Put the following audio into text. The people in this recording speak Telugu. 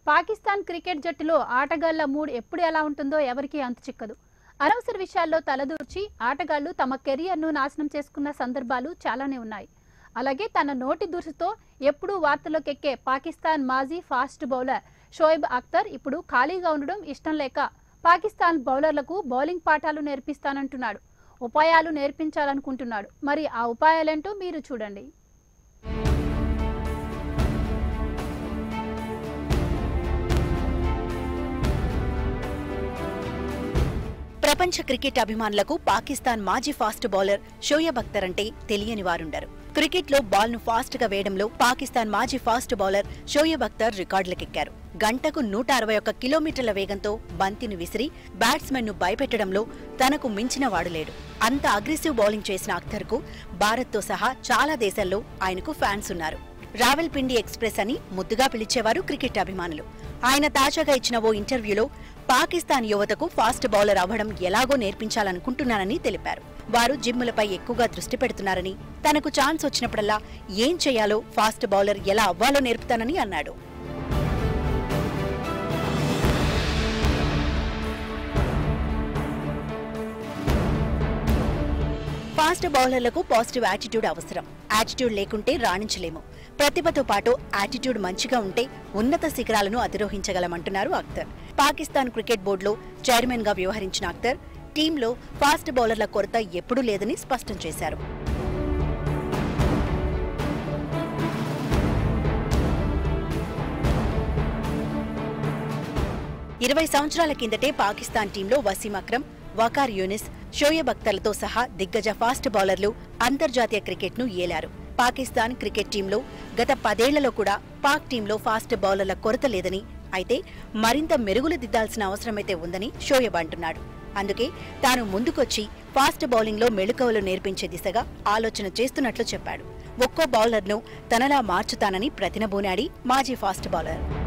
పాకిస్తాన్ క్రికెట్ జట్టులో ఆటగాళ్ల మూడ్ ఎప్పుడు ఎలా ఉంటుందో ఎవరికీ అంతు చిక్కదు అనవసర విషయాల్లో తలదూర్చి ఆటగాళ్లు తమ కెరియర్ను నాశనం చేసుకున్న సందర్భాలు చాలానే ఉన్నాయి అలాగే తన నోటి దురుసుతో ఎప్పుడూ వార్తల్లోకి ఎక్కే పాకిస్తాన్ మాజీ ఫాస్ట్ బౌలర్ షోయబ్ అఖ్తర్ ఇప్పుడు ఖాళీగా ఉండడం ఇష్టం లేక పాకిస్తాన్ బౌలర్లకు బౌలింగ్ పాఠాలు నేర్పిస్తానంటున్నాడు ఉపాయాలు నేర్పించాలనుకుంటున్నాడు మరి ఆ ఉపాయాలేంటో మీరు చూడండి ప్రపంచ క్రికెట్ అభిమానులకు పాకిస్తాన్ మాజీ ఫాస్ట్ బౌలర్ షోయబ్ అఖ్తర్ అంటే తెలియని వారుండరు క్రికెట్ లో బాల్ ను ఫాస్ట్ గా వేయడంలో పాకిస్తాన్ మాజీ ఫాస్ట్ బౌలర్ షోయబ్ అఖ్తర్ రికార్డులకెక్కారు గంటకు నూట అరవై ఒక్క కిలోమీటర్ల వేగంతో బంతిని విసిరి బ్యాట్స్మెన్ ను భయపెట్టడంలో తనకు మించిన వాడు లేడు అంత అగ్రెసివ్ బౌలింగ్ చేసిన అఖ్తర్ కు భారత్ తో సహా చాలా దేశాల్లో ఆయనకు ఫ్యాన్స్ ఉన్నారు రావెల్పిండి ఎక్స్ప్రెస్ అని ముద్దుగా పిలిచేవారు క్రికెట్ అభిమానులు ఆయన తాజాగా ఇచ్చిన ఓ ఇంటర్వ్యూలో పాకిస్తాన్ యువతకు ఫాస్ట్ బౌలర్ అవ్వడం ఎలాగో నేర్పించాలనుకుంటున్నానని తెలిపారు వారు జిమ్ములపై ఎక్కువగా దృష్టి పెడుతున్నారని తనకు ఛాన్స్ వచ్చినప్పుడల్లా ఏం చేయాలో ఫాస్ట్ బౌలర్ ఎలా అవ్వాలో నేర్పుతానని అన్నాడు ఫాస్ట్ బౌలర్లకు పాజిటివ్ యాటిట్యూడ్ అవసరం యాటిట్యూడ్ లేకుంటే రాణించలేము ప్రతిభతో పాటు యాటిట్యూడ్ మంచిగా ఉంటే ఉన్నత శిఖరాలను అధిరోహించగలమంటున్నారు అఖ్తర్ పాకిస్తాన్ క్రికెట్ బోర్డులో చైర్మన్ గా వ్యవహరించిన అఖ్తర్ టీంలో ఫాస్ట్ బౌలర్ల కొరత ఎప్పుడూ లేదని స్పష్టం చేశారు ఇరవై సంవత్సరాల కిందటే పాకిస్తాన్ టీంలో వసీం అక్రమ్ వకార్ యూనిస్ షోయబ్ అఖ్తర్లతో సహా దిగ్గజ ఫాస్ట్ బౌలర్లు అంతర్జాతీయ క్రికెట్ను ఏలారు పాకిస్తాన్ క్రికెట్ టీంలో గత పదేళ్లలో కూడా పాక్ టీంలో ఫాస్ట్ బౌలర్ల కొరత లేదని అయితే మరింత మెరుగులు దిద్దాల్సిన అవసరమైతే ఉందని షోయబ్ అంటున్నాడు అందుకే తాను ముందుకొచ్చి ఫాస్ట్ బౌలింగ్లో మెళుకవలు నేర్పించే దిశగా ఆలోచన చేస్తున్నట్లు చెప్పాడు ఒక్కో బౌలర్ను తనలా మార్చుతానని ప్రతినబూనాడి మాజీ ఫాస్ట్ బౌలర్